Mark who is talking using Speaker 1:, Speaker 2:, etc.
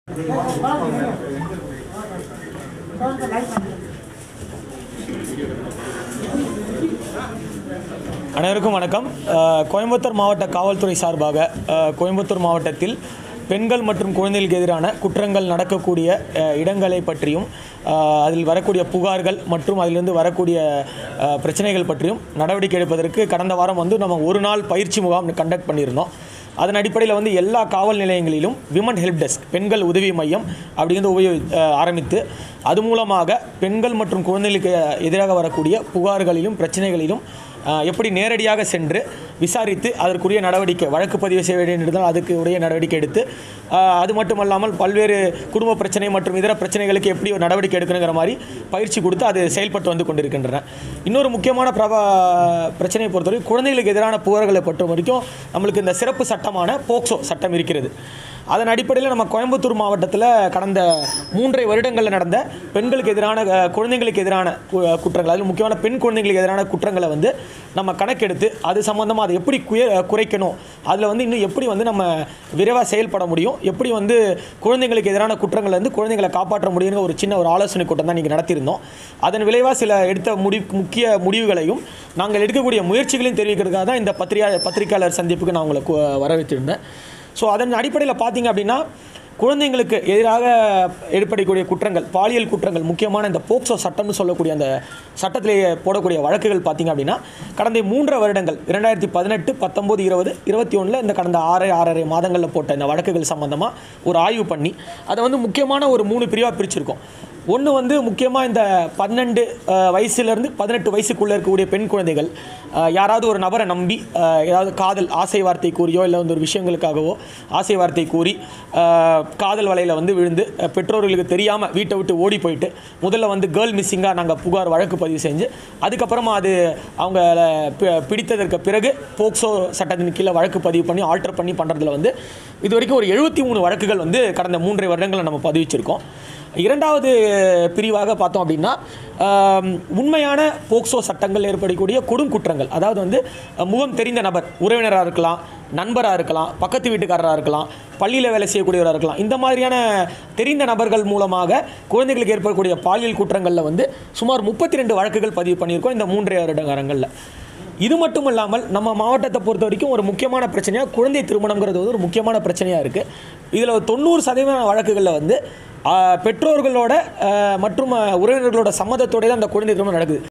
Speaker 1: அனைவருக்கும் வணக்கம் அஹ், கோயம்புத்தூர் மாவட்ட காவல்துறை சார்பாக அஹ், கோயம்புத்தூர் மாவட்டத்தில் பெண்கள் மற்றும் குழந்தைகளுக்கு எதிரான குற்றங்கள் நடக்கக்கூடிய அஹ், இடங்களை பற்றியும் அஹ், அதில் வரக்கூடிய புகார்கள் மற்றும் அதிலிருந்து வரக்கூடிய அஹ், பிரச்சனைகள் பற்றியும் நடவடிக்கை எடுப்பதற்கு கடந்த வாரம் வந்து நம்ம ஒரு நாள் பயிற்சி முகாம் கண்டக்ட் பண்ணியிருந்தோம் அதன் அடிப்படையில் வந்து எல்லா காவல் நிலையங்களிலும் விமன் ஹெல்ப் டெஸ்க் பெண்கள் உதவி மையம் அப்படிங்கிறது உபயோகி அஹ், ஆரம்பித்து அது மூலமாக பெண்கள் மற்றும் குழந்தைகளுக்கு எதிராக வரக்கூடிய புகார்களிலும் பிரச்சனைகளிலும் அஹ், எப்படி நேரடியாக சென்று விசாரித்து அதற்குரிய நடவடிக்கை வழக்கு பதிவு செய்ய வேண்டியிருந்தால் அதுக்கு உரிய நடவடிக்கை எடுத்து அஹ், அது மட்டுமல்லாமல் பல்வேறு குடும்ப பிரச்சனை மற்றும் இதர பிரச்சனைகளுக்கு எப்படி ஒரு நடவடிக்கை எடுக்கணுங்கிற மாதிரி பயிற்சி கொடுத்து அது செயல்பட்டு வந்து கொண்டிருக்கின்றன இன்னொரு முக்கியமான பிரபா பிரச்சனையை பொறுத்தவரை குழந்தைகளுக்கு எதிரான புகார்களை பொறுத்த வரைக்கும் நம்மளுக்கு இந்த சிறப்பு சட்டமான போக்சோ சட்டம் இருக்கிறது அதன் அடிப்படையில் நம்ம கோயம்புத்தூர் மாவட்டத்தில் கடந்த மூன்றரை வருடங்களில் நடந்த பெண்களுக்கு எதிரான அஹ், குழந்தைங்களுக்கு எதிரான கு- குற்றங்கள் அதில் முக்கியமான பெண் குழந்தைங்களுக்கு எதிரான குற்றங்களை வந்து நம்ம கணக்கெடுத்து அது சம்மந்தமாக அதை எப்படி குய குறைக்கணும் அதில் வந்து இன்னும் எப்படி வந்து நம்ம விரைவாக செயல்பட முடியும் எப்படி வந்து குழந்தைங்களுக்கு எதிரான குற்றங்களை வந்து குழந்தைங்களை காப்பாற்ற முடியுங்கிற ஒரு சின்ன ஒரு ஆலோசனை கூட்டம் தான் நீங்கள் நடத்தியிருந்தோம் அதன் விளைவாக சில எடுத்த முடி முக்கிய முடிவுகளையும் நாங்கள் எடுக்கக்கூடிய முயற்சிகளையும் தெரிவிக்கிறதுக்காக தான் இந்த பத்திரிகா பத்திரிகையாளர் சந்திப்புக்கு நான் உங்களை கு- வர வைத்திருந்தேன் ஸோ அதன் அடிப்படையில் பார்த்தீங்க அப்படின்னா குழந்தைங்களுக்கு எதிராக ஏற்படக்கூடிய குற்றங்கள் பாலியல் குற்றங்கள் முக்கியமான இந்த போக்சோ சட்டம்னு சொல்லக்கூடிய அந்த சட்டத்திலேயே போடக்கூடிய வழக்குகள் பார்த்தீங்க அப்படின்னா கடந்த மூன்றரை வருடங்கள் இரண்டாயிரத்தி பதினெட்டு பத்தொம்போது இருபது இருபத்தி ஒன்றில் இந்த கடந்த ஆறு ஆறரை மாதங்களில் போட்ட இந்த வழக்குகள் சம்மந்தமாக ஒரு ஆய்வு பண்ணி அதை வந்து முக்கியமான ஒரு மூணு பிரிவாக பிரிச்சிருக்கோம் ஒன்று வந்து முக்கியமாக இந்த பன்னெண்டு அஹ், வயசுலேருந்து பதினெட்டு வயசுக்குள்ளே இருக்கக்கூடிய பெண் குழந்தைகள் அஹ், யாராவது ஒரு நபரை நம்பி அஹ், ஏதாவது காதல் ஆசை வார்த்தை கூறியோ இல்லை வந்து ஒரு விஷயங்களுக்காகவோ ஆசை வார்த்தை கூறி அஹ், காதல் வலையில் வந்து விழுந்து அஹ், பெற்றோர்களுக்கு தெரியாமல் வீட்டை விட்டு ஓடி போயிட்டு முதல்ல வந்து கேர்ள் மிஸ்ஸிங்காக நாங்கள் புகார் வழக்கு பதிவு செஞ்சு அதுக்கப்புறமா அது அவங்க பி- பிடித்ததற்கு பிறகு போக்சோ சட்டத்தின் கீழே வழக்கு பதிவு பண்ணி ஆல்டர் பண்ணி பண்ணுறதுல வந்து இது வரைக்கும் ஒரு எழுபத்தி மூணு வழக்குகள் வந்து கடந்த மூன்றரை வருடங்களில் நம்ம பதிவிச்சிருக்கோம் இரண்டாவது பிரிவாக பார்த்தோம் அப்படின்னா ஆம், உண்மையான போக்சோ சட்டங்கள் ஏற்படக்கூடிய கொடுங்குற்றங்கள் அதாவது வந்து அஹ், முகம் தெரிந்த நபர் உறவினராக இருக்கலாம் நண்பராக இருக்கலாம் பக்கத்து வீட்டுக்காரராக இருக்கலாம் பள்ளியில் வேலை செய்யக்கூடியவராக இருக்கலாம் இந்த மாதிரியான தெரிந்த நபர்கள் மூலமாக குழந்தைகளுக்கு ஏற்படக்கூடிய பாலியல் குற்றங்களில் வந்து சுமார் முப்பத்தி ரெண்டு வழக்குகள் பதிவு பண்ணியிருக்கோம் இந்த மூன்றரை வருடங்காரங்களில் இது மட்டும் இல்லாமல் நம்ம மாவட்டத்தை பொறுத்த வரைக்கும் ஒரு முக்கியமான பிரச்சனையாக குழந்தை திருமணம்ங்கிறது வந்து ஒரு முக்கியமான பிரச்சனையாக இருக்குது இதில் ஒரு தொண்ணூறு சதவீத வழக்குகளில் வந்து ஆஹ், பெற்றோர்களோட ஆஹ், மற்றும் ஆஹ், உறவினர்களோட சம்மதத்தோட தான் அந்த குழந்தை திருமணம் நடக்குது